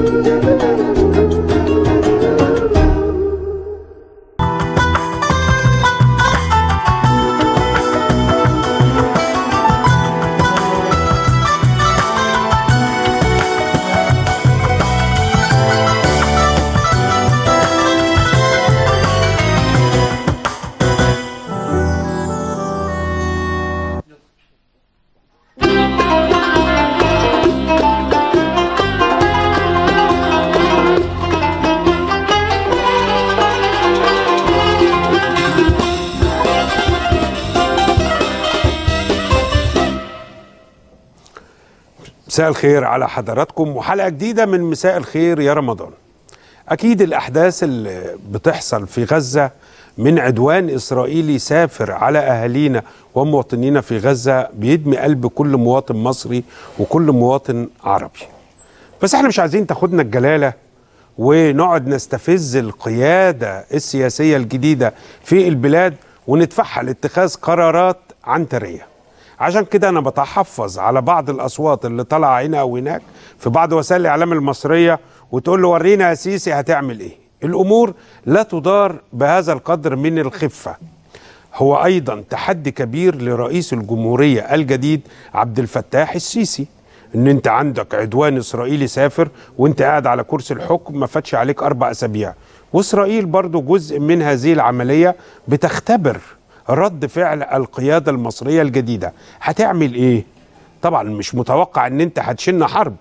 مساء الخير على حضراتكم وحلقه جديده من مساء الخير يا رمضان. اكيد الاحداث اللي بتحصل في غزه من عدوان اسرائيلي سافر على اهالينا ومواطنينا في غزه بيدمي قلب كل مواطن مصري وكل مواطن عربي. بس احنا مش عايزين تاخدنا الجلاله ونقعد نستفز القياده السياسيه الجديده في البلاد وندفعها لاتخاذ قرارات عنتريه. عشان كده انا بتحفظ على بعض الاصوات اللي طالعه هنا او هناك في بعض وسائل الاعلام المصريه وتقول له ورينا يا سيسي هتعمل ايه الامور لا تدار بهذا القدر من الخفه هو ايضا تحدي كبير لرئيس الجمهوريه الجديد عبد الفتاح السيسي ان انت عندك عدوان اسرائيلي سافر وانت قاعد على كرسي الحكم ما فاتش عليك اربع اسابيع واسرائيل برضو جزء من هذه العمليه بتختبر رد فعل القياده المصريه الجديده هتعمل ايه طبعا مش متوقع ان انت هتشن حرب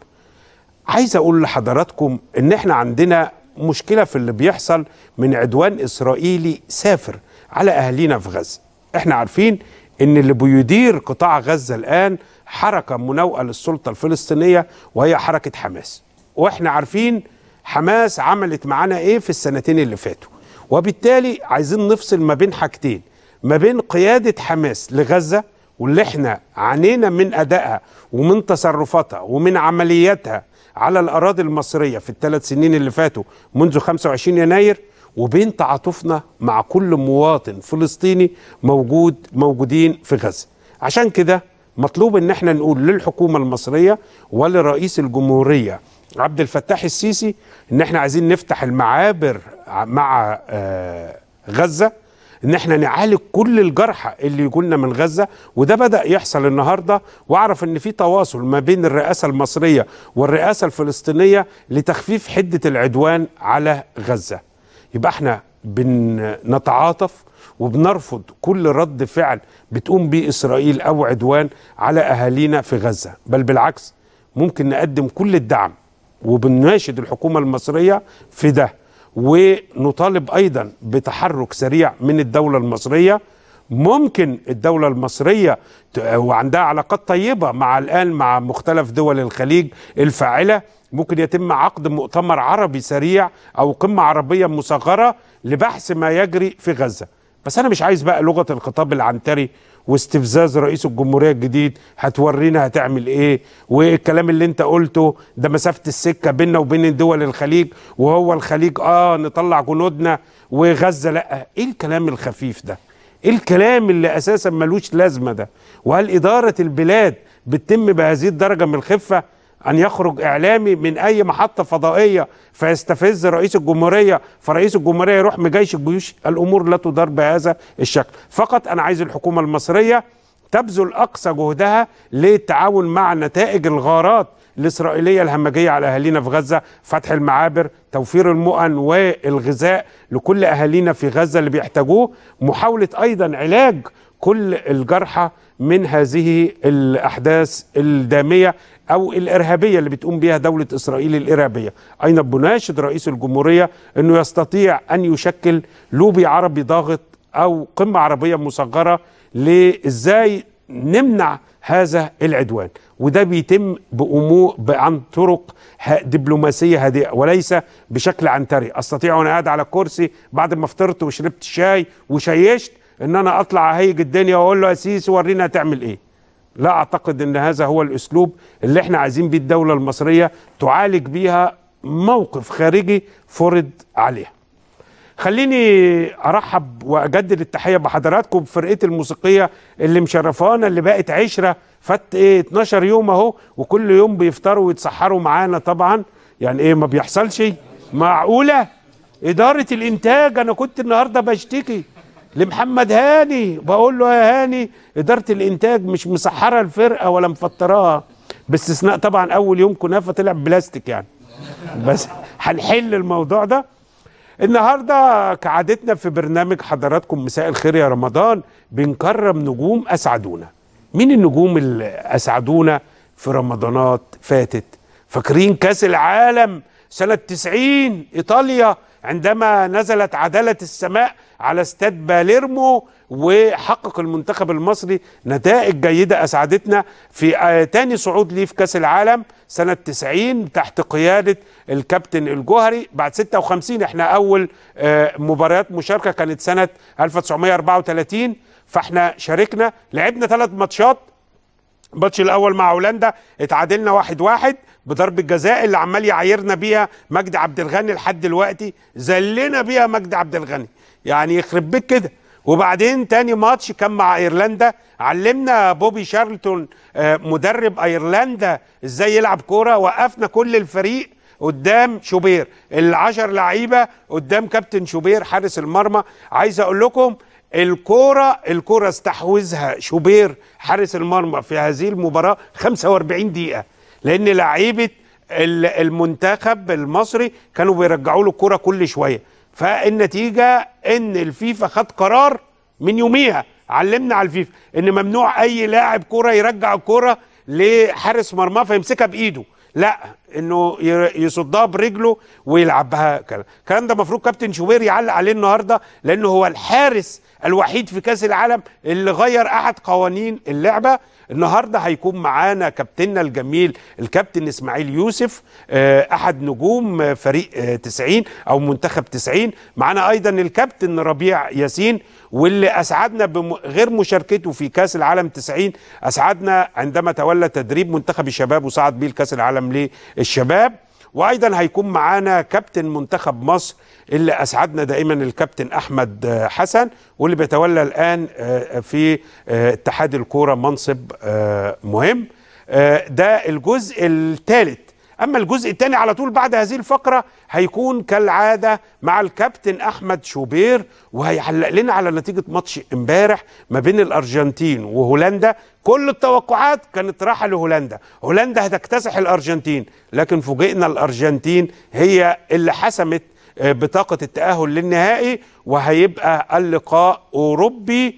عايز اقول لحضراتكم ان احنا عندنا مشكله في اللي بيحصل من عدوان اسرائيلي سافر على اهالينا في غزه احنا عارفين ان اللي بيدير قطاع غزه الان حركه مناوئه للسلطه الفلسطينيه وهي حركه حماس واحنا عارفين حماس عملت معانا ايه في السنتين اللي فاتوا وبالتالي عايزين نفصل ما بين حاجتين ما بين قيادة حماس لغزة واللي احنا عانينا من أدائها ومن تصرفاتها ومن عملياتها على الأراضي المصرية في الثلاث سنين اللي فاتوا منذ 25 يناير وبين تعاطفنا مع كل مواطن فلسطيني موجود موجودين في غزة عشان كده مطلوب ان احنا نقول للحكومة المصرية ولرئيس الجمهورية عبد الفتاح السيسي ان احنا عايزين نفتح المعابر مع آه غزه ان احنا نعالج كل الجرحى اللي يجولنا من غزه وده بدا يحصل النهارده واعرف ان في تواصل ما بين الرئاسه المصريه والرئاسه الفلسطينيه لتخفيف حده العدوان على غزه يبقى احنا بنتعاطف وبنرفض كل رد فعل بتقوم به اسرائيل او عدوان على اهالينا في غزه بل بالعكس ممكن نقدم كل الدعم وبنناشد الحكومه المصريه في ده ونطالب ايضا بتحرك سريع من الدوله المصريه ممكن الدوله المصريه وعندها علاقات طيبه مع الان مع مختلف دول الخليج الفاعله ممكن يتم عقد مؤتمر عربي سريع او قمه عربيه مصغره لبحث ما يجري في غزه بس انا مش عايز بقى لغه الخطاب العنتري واستفزاز رئيس الجمهوريه الجديد هتورينا هتعمل ايه والكلام اللي انت قلته ده مسافه السكه بيننا وبين دول الخليج وهو الخليج اه نطلع جنودنا وغزه لا ايه الكلام الخفيف ده ايه الكلام اللي اساسا ملوش لازمه ده وهل اداره البلاد بتتم بهذه الدرجه من الخفه ان يخرج اعلامي من اي محطه فضائيه فيستفز رئيس الجمهوريه فرئيس الجمهوريه يروح مجيش الجيوش الامور لا تدار بهذا الشكل فقط انا عايز الحكومه المصريه تبذل اقصى جهدها للتعاون مع نتائج الغارات الاسرائيليه الهمجيه على اهالينا في غزه فتح المعابر توفير المؤن والغذاء لكل اهالينا في غزه اللي بيحتاجوه محاوله ايضا علاج كل الجرحى من هذه الاحداث الداميه او الارهابيه اللي بتقوم بها دوله اسرائيل الارهابيه ايضا بناشد رئيس الجمهوريه انه يستطيع ان يشكل لوبي عربي ضاغط او قمه عربيه مصغره لازاي نمنع هذا العدوان وده بيتم بامور عن طرق دبلوماسيه هادئه وليس بشكل عنتري استطيع وانا قاعد على الكرسي بعد ما فطرت وشربت شاي وشيشت ان انا اطلع اهيج الدنيا واقول له يا سيسي ورينا هتعمل ايه لا اعتقد ان هذا هو الاسلوب اللي احنا عايزين بيه الدوله المصريه تعالج بيها موقف خارجي فرض عليها خليني ارحب واجدد التحيه بحضراتكم بفرقتي الموسيقيه اللي مشرفانا اللي بقت عشره فات ايه 12 يوم اهو وكل يوم بيفطروا ويتسحروا معانا طبعا يعني ايه ما بيحصلش معقوله اداره الانتاج انا كنت النهارده بشتكي لمحمد هاني بقول له يا هاني اداره الانتاج مش مسحره الفرقه ولا مفطراها باستثناء طبعا اول يوم كنافه طلع بلاستيك يعني بس هنحل الموضوع ده النهارده كعادتنا في برنامج حضراتكم مساء الخير يا رمضان بنكرم نجوم اسعدونا مين النجوم اللي اسعدونا في رمضانات فاتت فاكرين كاس العالم سنة 90 إيطاليا عندما نزلت عدالة السماء على استاد باليرمو وحقق المنتخب المصري نتائج جيدة أسعدتنا في آه تاني صعود ليه في كأس العالم سنة 90 تحت قيادة الكابتن الجوهري بعد 56 احنا أول آه مباريات مشاركة كانت سنة 1934 فاحنا شاركنا لعبنا ثلاث ماتشات الماتش الاول مع هولندا اتعادلنا واحد واحد بضرب الجزاء اللي عمال يعايرنا بيها مجدي عبد الغني لحد دلوقتي ذلنا بيها مجدي عبد الغني يعني يخرب بيك كده وبعدين تاني ماتش كان مع ايرلندا علمنا بوبي شارلتون مدرب ايرلندا ازاي يلعب كوره وقفنا كل الفريق قدام شوبير العشر لعيبه قدام كابتن شوبير حارس المرمى عايز اقول لكم الكوره الكوره استحوذها شوبير حارس المرمى في هذه المباراه 45 دقيقه لان لعيبه المنتخب المصري كانوا بيرجعوا له الكوره كل شويه فالنتيجه ان الفيفا خد قرار من يوميها علمنا على الفيفا ان ممنوع اي لاعب كوره يرجع الكوره لحارس مرماه فيمسكها بايده لا انه يصدها برجله ويلعبها كلام الكلام ده المفروض كابتن شوبير يعلق عليه النهارده لانه هو الحارس الوحيد في كاس العالم اللي غير احد قوانين اللعبه النهارده هيكون معانا كابتننا الجميل الكابتن اسماعيل يوسف احد نجوم فريق 90 او منتخب 90 معانا ايضا الكابتن ربيع ياسين واللي اسعدنا بغير مشاركته في كاس العالم 90 اسعدنا عندما تولى تدريب منتخب الشباب وصعد بيه لكاس العالم للشباب وايضا هيكون معانا كابتن منتخب مصر اللي اسعدنا دائما الكابتن احمد حسن واللي بيتولى الان في اتحاد الكوره منصب مهم ده الجزء الثالث اما الجزء الثاني على طول بعد هذه الفقره هيكون كالعاده مع الكابتن احمد شوبير وهيعلق لنا على نتيجه ماتش امبارح ما بين الارجنتين وهولندا كل التوقعات كانت رايحه لهولندا هولندا هتكتسح الارجنتين لكن فوجئنا الارجنتين هي اللي حسمت بطاقه التاهل للنهائي وهيبقى اللقاء اوروبي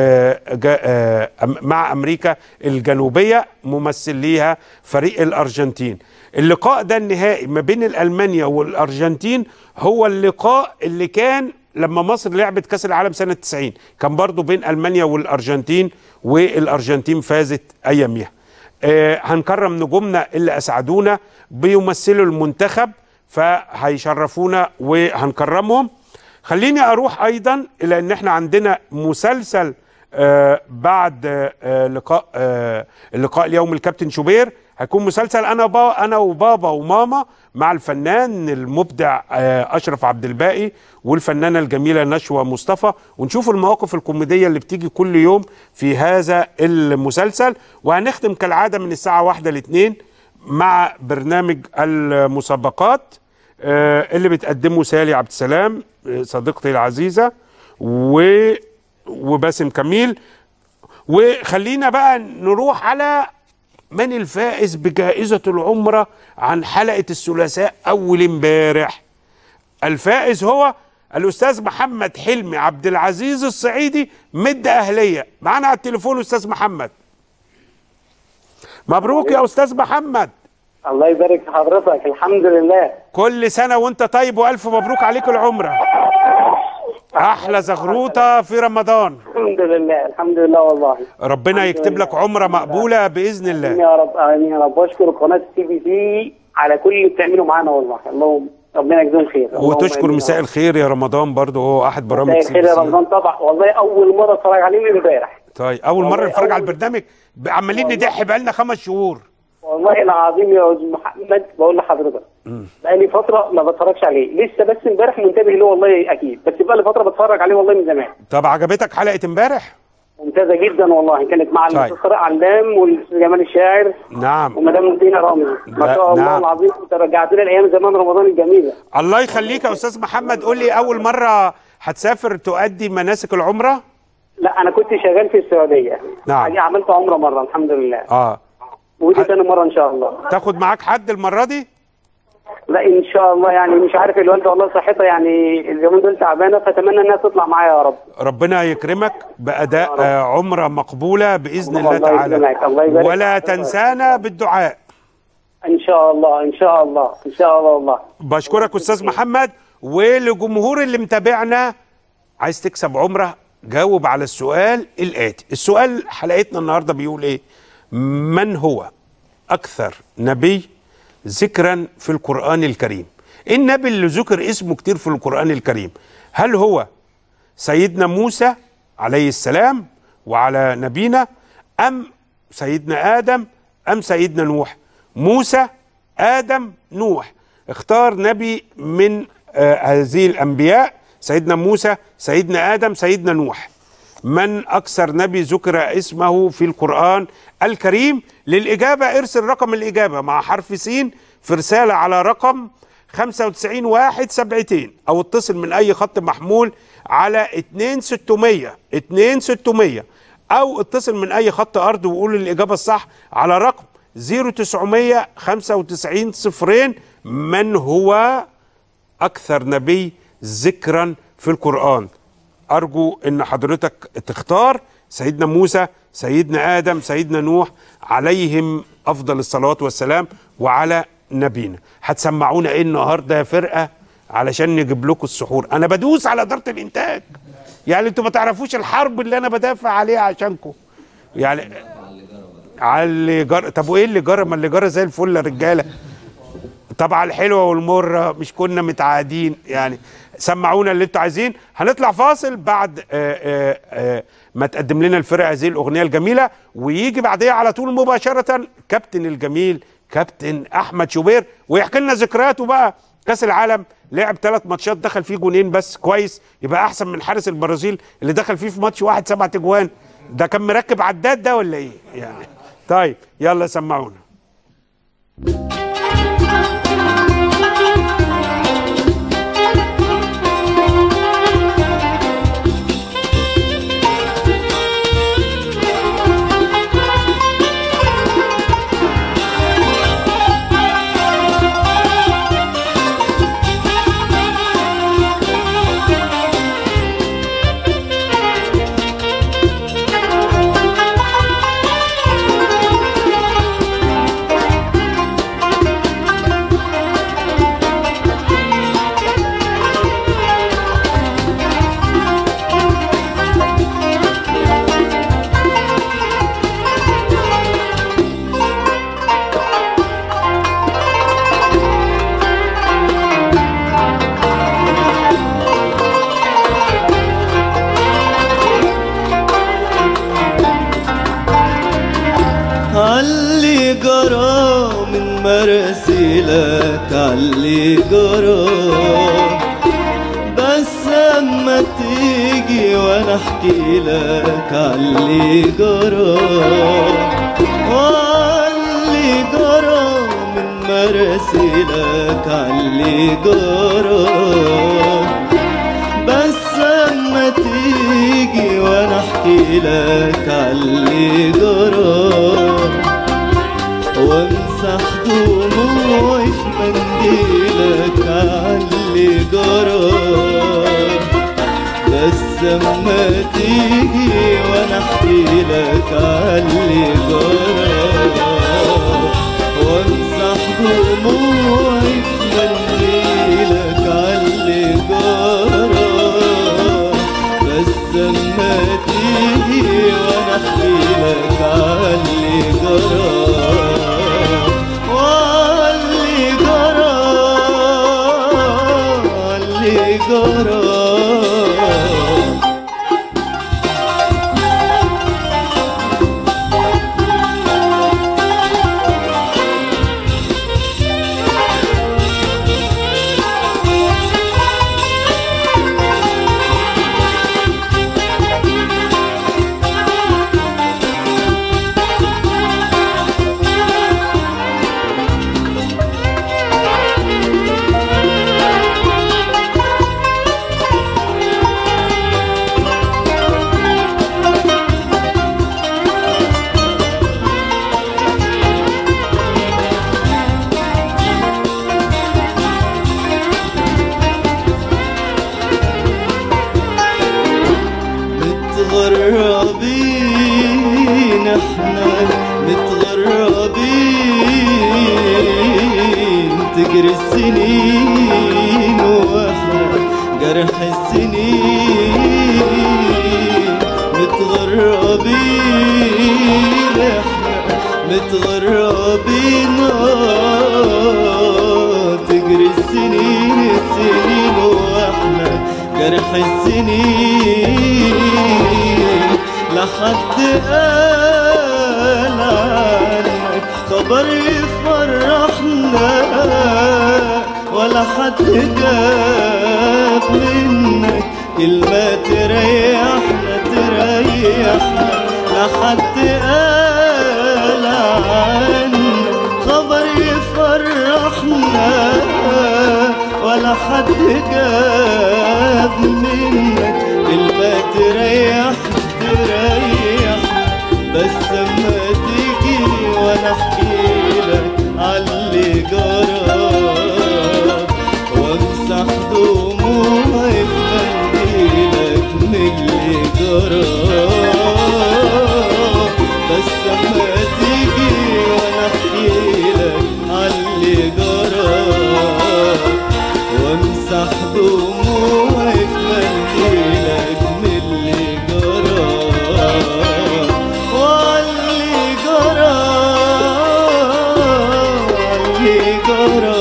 مع امريكا الجنوبيه ممثل ليها فريق الارجنتين اللقاء ده النهائي ما بين الالمانيا والارجنتين هو اللقاء اللي كان لما مصر لعبت كاس العالم سنه 90 كان برضو بين المانيا والارجنتين والارجنتين فازت اياميها آه هنكرم نجومنا اللي اسعدونا بيمثلوا المنتخب فهيشرفونا وهنكرمهم خليني اروح ايضا الى ان احنا عندنا مسلسل آه بعد آه لقاء آه اللقاء اليوم الكابتن شوبير هيكون مسلسل انا با انا وبابا وماما مع الفنان المبدع اشرف عبد الباقي والفنانه الجميله نشوى مصطفى ونشوف المواقف الكوميديه اللي بتيجي كل يوم في هذا المسلسل وهنختم كالعاده من الساعه واحدة لاثنين مع برنامج المسابقات اللي بتقدمه سالي عبد السلام صديقتي العزيزه و وباسم كميل وخلينا بقى نروح على من الفائز بجائزة العمرة عن حلقة الثلاثاء أول امبارح الفائز هو الأستاذ محمد حلمي عبد العزيز الصعيدي مد أهلية معانا على التليفون أستاذ محمد مبروك يا أستاذ محمد الله يبارك في حضرتك الحمد لله كل سنة وانت طيب وألف مبروك عليك العمرة احلى زغروطه في رمضان الحمد لله الحمد لله والله ربنا يكتب لك عمره مقبوله باذن الله يا رب امين يا رب واشكر قناه سي بي سي على كل اللي بتعمله معانا والله اللهم ربنا يجزيهم خير وتشكر مساء الخير يا رمضان برضه هو احد برامج مساء الخير يا رمضان طبعا والله اول مره اتفرج عليه من امبارح طيب اول مره نتفرج على البرنامج عمالين ندح بقالنا خمس شهور والله العظيم يا استاذ محمد بقول لحضرتك بقالي فتره ما بتفرجش عليه لسه بس امبارح منتبه له والله اكيد بس بقالي فتره بتفرج عليه والله من زمان طب عجبتك حلقه امبارح ممتازه جدا والله كانت مع طيب. الاستاذ طارق علام والاستاذ جمال الشاعر نعم ومدام دينا رامي لا، ما شاء الله نعم. العظيم انت رجعتنا لايام زمان رمضان الجميله الله يخليك يا استاذ محمد قول لي اول مره هتسافر تؤدي مناسك العمره لا انا كنت شغال في السعوديه نعم. حاجة عملت عمره مره الحمد لله اه ودي تاني مره ان شاء الله تاخد معاك حد المره دي لا ان شاء الله يعني مش عارف الوالده والله صحتها يعني اليومين دول تعبانه فاتمنى انها تطلع معايا يا رب ربنا يكرمك باداء آه، عمره مقبوله باذن الله الله تعالى يكرمك، الله يبارك ولا فيك. تنسانا بالدعاء ان شاء الله ان شاء الله ان شاء الله والله بشكرك استاذ محمد ولجمهور اللي متابعنا عايز تكسب عمره جاوب على السؤال الاتي السؤال حلقتنا النهارده بيقول ايه من هو اكثر نبي ذكرا في القران الكريم ايه النبي اللي ذكر اسمه كتير في القران الكريم هل هو سيدنا موسى عليه السلام وعلى نبينا ام سيدنا ادم ام سيدنا نوح موسى ادم نوح اختار نبي من آه هذه الانبياء سيدنا موسى سيدنا ادم سيدنا نوح من اكثر نبي ذكر اسمه في القران الكريم للاجابه ارسل رقم الاجابه مع حرف س في رساله على رقم 95 واحد سبعتين او اتصل من اي خط محمول على 2600 2600 او اتصل من اي خط ارض وقول الاجابه الصح على رقم 0900 95 صفرين من هو اكثر نبي ذكرا في القران ارجو ان حضرتك تختار سيدنا موسى سيدنا ادم سيدنا نوح عليهم افضل الصلوات والسلام وعلى نبينا هتسمعونا ايه النهارده يا فرقه علشان نجيب لكم السحور انا بدوس على اداره الانتاج يعني انتوا ما تعرفوش الحرب اللي انا بدافع عليها عشانكم يعني على اللي جر طب وايه اللي جرى ما اللي جرى زي الفل يا رجاله طبعا الحلوه والمره مش كنا متعادين يعني سمعونا اللي انتوا عايزين هنطلع فاصل بعد آآ آآ ما تقدم لنا الفرقه هذه الاغنيه الجميله ويجي بعديها على طول مباشره كابتن الجميل كابتن احمد شوبير ويحكي لنا ذكرياته بقى كاس العالم لعب ثلاث ماتشات دخل فيه جونين بس كويس يبقى احسن من حارس البرازيل اللي دخل فيه في ماتش واحد سبعة اجوان ده كان مركب عداد ده ولا ايه يعني طيب يلا سمعونا علي جرى من مرسلك علي جرى بس اما تيجي وانا احكي لك علي جرى وعلي جرى من مرسلك علي جرى بس اما تيجي وانا احكي لك علي جرى وامسح دموعي في منديلك علي جرى بس اما تيجي وانا احكي لك علي جرى وامسح دموعي في منديلك علي جرى بس اما تيجي وانا احكي لك علي جرى وعلي جرى علي جرى متغربين احنا متغربين تجري السنين واحنا جرح السنين متغربين احنا متغربين آه، تجري السنين السنين واحنا جرح السنين لحد قال عنك خبر يفرحنا ولا حد جاب منك كلمة تريحنا تريحنا لحد قال عنك خبر يفرحنا ولا حد جاب منك كلمة تريح تريح بس اما تيجي وانا احكي لك عاللي جرى وامسح دموعي في منديلك من اللي جرى بس اما تيجي وانا احكي لك عاللي جرى وامسح دموعي في منديلك من اللي جرى واللي جرى واللي جرى